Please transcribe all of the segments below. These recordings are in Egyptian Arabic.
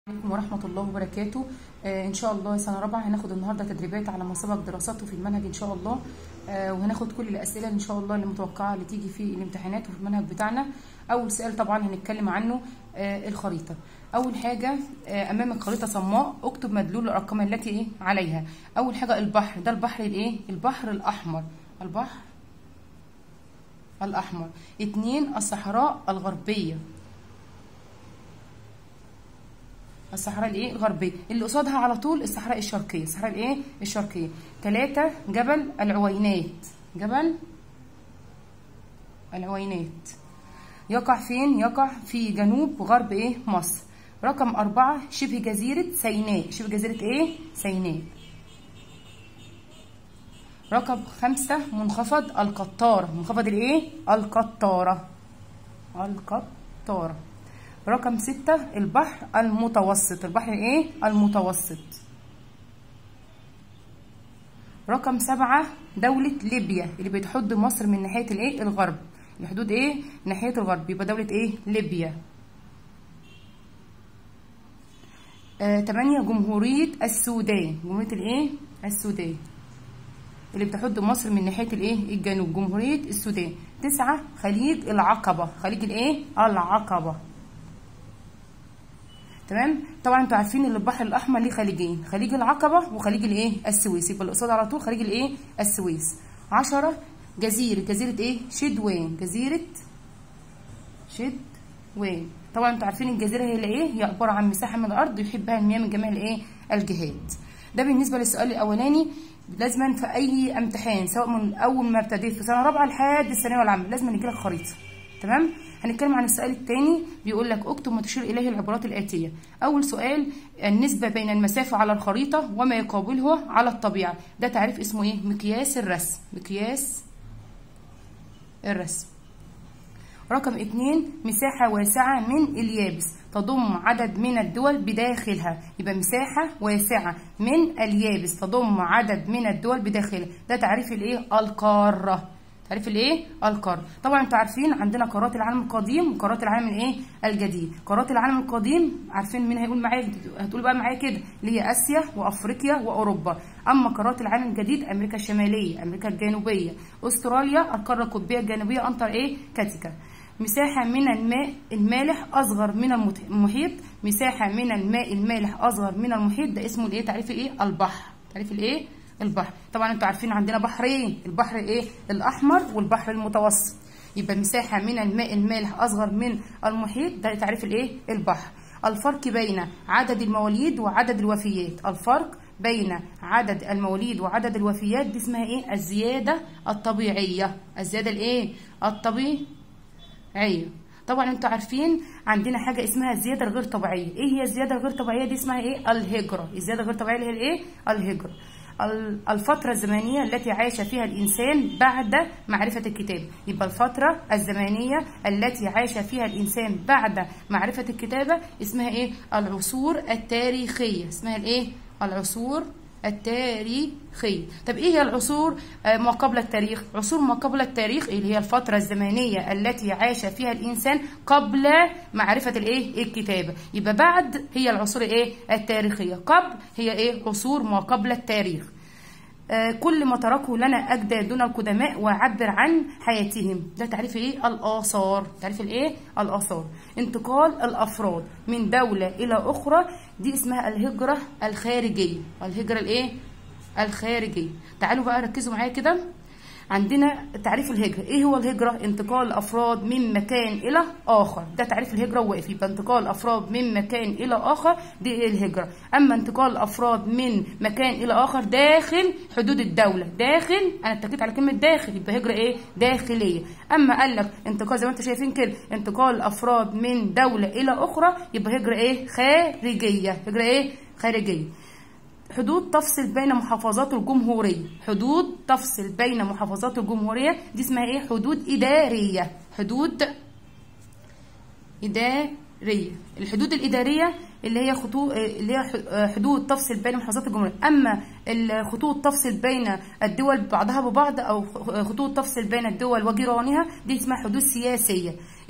عليكم ورحمة الله وبركاته آه إن شاء الله سنة رابعة هناخد النهاردة تدريبات على ما سبق دراسته في المنهج إن شاء الله آه وهناخد كل الأسئلة إن شاء الله اللي متوقعة اللي تيجي في الامتحانات وفي المنهج بتاعنا أول سؤال طبعا هنتكلم عنه آه الخريطة أول حاجة آه أمامك خريطة صماء اكتب مدلول الأرقام التي إيه عليها أول حاجة البحر ده البحر الإيه البحر الأحمر البحر الأحمر اتنين الصحراء الغربية الصحراء الايه الغربيه اللي قصادها على طول الصحراء الشرقيه الصحراء الايه الشرقيه ثلاثة جبل العوينات جبل العوينات يقع فين يقع في جنوب غرب ايه مصر رقم أربعة شبه جزيرة سيناء شبه جزيرة ايه سيناء رقم خمسة منخفض القطارة منخفض الايه القطارة القطارة رقم ستة البحر المتوسط البحر ايه المتوسط رقم سبعة دولة ليبيا اللي بتحد مصر من ناحية الايه الغرب الحدود ايه ناحية الغرب يبقى دولة ايه ليبيا آه تمانية جمهورية السودان جمهورية الايه السودان اللي بتحد مصر من ناحية الايه الجنوب جمهورية السودان تسعة خليج العقبة خليج الايه العقبة تمام طبعا انتوا عارفين ان البحر الاحمر ليه خليجين خليج العقبه وخليج الايه السويس يبقى اللي قصاد على طول خليج الايه السويس 10 جزيره جزيره ايه شدوان جزيره شدوان طبعا انتوا عارفين الجزيره هي ايه هي عباره عن مساحه من الارض يحبها المياه من جميع الايه الجهات ده بالنسبه للسؤال الاولاني لازما في اي امتحان سواء من اول ما ابتديت في سنه رابعه لحد الثانويه العامه لازم يجي لك خريطه تمام هنتكلم عن السؤال الثاني بيقول لك اكتب ما تشير اليه العبارات الاتيه اول سؤال النسبه بين المسافه على الخريطه وما يقابله على الطبيعه ده تعريف اسمه ايه مقياس الرسم مقياس الرسم رقم اتنين مساحة واسعة من اليابس تضم عدد من الدول بداخلها يبقى مساحة واسعة من اليابس تضم عدد من الدول بداخلها ده تعريف الايه القارة تعريف الايه القاره طبعا انتوا عارفين عندنا قارات العالم القديم وقارات العالم الايه الجديد قارات العالم القديم عارفين مين هيقول معايا هتقول بقى معايا كده اللي هي اسيا وافريقيا واوروبا اما قارات العالم الجديد امريكا الشماليه امريكا الجنوبيه استراليا القاره القطبيه الجنوبيه انتر ايه كاتيكا مساحة من الماء المالح أصغر من المحيط مساحة من الماء المالح أصغر من المحيط ده اسمه الإيه تعريف الإيه البحر تعريف الإيه البحر طبعا انتوا عارفين عندنا بحرين البحر ايه الاحمر والبحر المتوسط يبقى مساحه من الماء المالح اصغر من المحيط ده تعريف الايه البحر الفرق بين عدد المواليد وعدد الوفيات الفرق بين عدد المواليد وعدد الوفيات دي اسمها ايه الزياده الطبيعيه الزياده الايه الطبيعيه طبعا انتوا عارفين عندنا حاجه اسمها الزياده الغير طبيعيه ايه هي الزياده الغير طبيعيه دي اسمها ايه الهجره الزياده الغير طبيعيه اللي هي الايه الهجره الفترة الزمنية التي عاش فيها الإنسان بعد معرفة الكتاب يبقى الفترة الزمنية التي عاش فيها الإنسان بعد معرفة الكتابة اسمها إيه؟ العصور التاريخية اسمها الإيه؟ العصور التاريخية طب ايه هي العصور ما قبل التاريخ عصور ما قبل التاريخ اللي هي الفترة الزمنية التي عاش فيها الإنسان قبل معرفة الايه الكتابة يبقى بعد هي العصور ايه التاريخية قبل هي ايه عصور ما قبل التاريخ آه كل ما تركه لنا أجدادنا القدماء وعبر عن حياتهم ده تعريف ايه الآثار تعريف الايه الآثار انتقال الأفراد من دولة إلى أخرى دي اسمها الهجرة الخارجية الهجرة الايه الخارجية تعالوا بقى ركزوا معايا كده عندنا تعريف الهجرة ايه هو الهجرة انتقال افراد من مكان الى اخر ده تعريف الهجرة وواقف يبقى انتقال افراد من مكان الى اخر دي الهجرة اما انتقال افراد من مكان الى اخر داخل حدود الدولة داخل انا اتكيت على كلمة داخل يبقى هجرة ايه داخلية اما قال لك انتقال زي ما انتم شايفين كده انتقال افراد من دولة الى اخرى يبقى هجرة ايه خارجية هجرة ايه خارجية حدود تفصل بين محافظات الجمهورية حدود تفصل بين محافظات الجمهورية دي اسمها ايه حدود إدارية حدود إدارية الحدود الإدارية اللي هي خطوط اللي هي حدود تفصل بين محافظات الجمهورية أما الخطوط تفصل بين الدول بعضها ببعض أو خطوط تفصل بين الدول وجيرانها دي اسمها حدود سياسية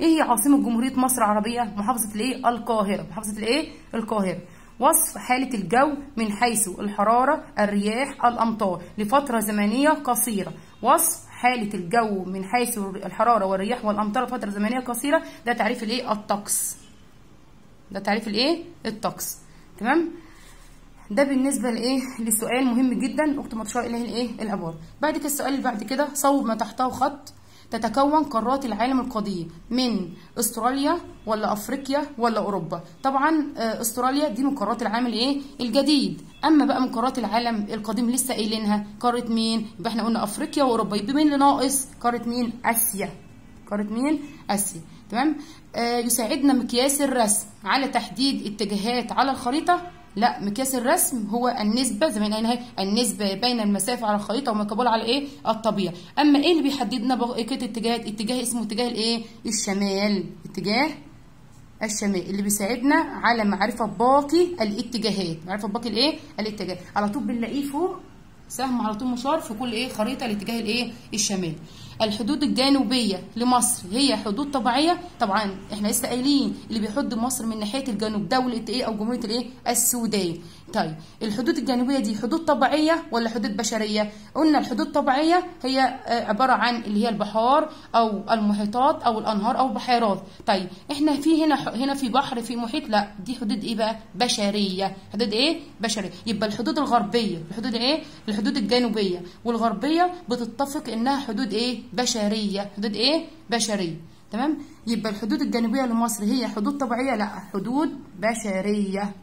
ايه هي عاصمه جمهوريه مصر العربيه محافظه الايه القاهره محافظه الايه القاهره وصف حالة الجو من حيث الحرارة الرياح الأمطار لفترة زمنية قصيرة وصف حالة الجو من حيث الحرارة والرياح والأمطار لفترة زمنية قصيرة ده تعريف الايه الطقس ده تعريف الايه الطقس تمام ده بالنسبه لايه لسؤال مهم جدا اكتب ما تشار اليه الايه الابواب بعد كده السؤال اللي بعد كده صوب ما تحته خط تتكون قارات العالم القديم من استراليا ولا افريقيا ولا اوروبا طبعا استراليا دي من قارات العالم الايه الجديد اما بقى من قارات العالم القديم لسه قايلينها قاره مين يبقى احنا قلنا افريقيا واوروبا يبقى مين اللي ناقص قاره مين اسيا قاره مين اسيا تمام آه يساعدنا مقياس الرسم على تحديد اتجاهات على الخريطه لا مقياس الرسم هو النسبه زي ما قلنا النسبه بين المسافه على الخريطه ومقابله على ايه الطبيعه اما ايه اللي بيحددنا بقيه اتجاهات اتجاه اسمه اتجاه الايه الشمال اتجاه الشمال اللي بيساعدنا على معرفه باقي الاتجاهات معرفه باقي الايه الاتجاه على طول بنلاقيه فوق سهم على طول مشار في كل ايه خريطه الاتجاه الايه الشمال الحدود الجنوبيه لمصر هي حدود طبيعيه طبعا احنا لسه قايلين اللي بيحد مصر من ناحيه الجنوب دوله ايه او جمهوريه الايه السودان طيب الحدود الجنوبيه دي حدود طبيعيه ولا حدود بشريه قلنا الحدود الطبيعيه هي عباره عن اللي هي البحار او المحيطات او الانهار او البحيرات طيب احنا في هنا هنا في بحر في محيط لا دي حدود ايه بقى بشريه حدود ايه بشريه يبقى الحدود الغربيه الحدود ايه الحدود الجنوبيه والغربيه بتتفق انها حدود ايه بشريه حدود ايه بشريه تمام يبقى الحدود الجنوبيه لمصر هي حدود طبيعيه لا حدود بشريه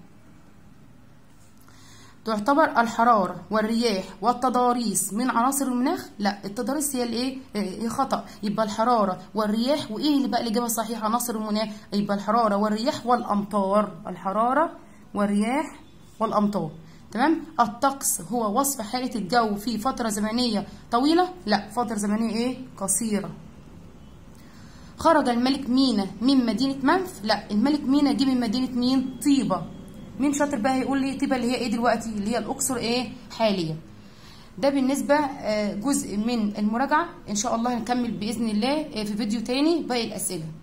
تعتبر الحرارة والرياح والتضاريس من عناصر المناخ لا التضاريس هي الايه هي خطأ يبقى الحرارة والرياح وايه اللي بقى الإجابة الصحيحة عناصر المناخ يبقى الحرارة والرياح والأمطار الحرارة والرياح والأمطار تمام الطقس هو وصف حالة الجو في فترة زمنية طويلة لا فترة زمنية ايه قصيرة خرج الملك مينا من مدينة منف لا الملك مينا دي من مدينة مين طيبة مين شاطر بقى هيقول لي طيبة اللي هي ايه دلوقتي اللي هي الاقصر ايه حاليا ده بالنسبة جزء من المراجعة ان شاء الله هنكمل بإذن الله في فيديو تاني باقي الأسئلة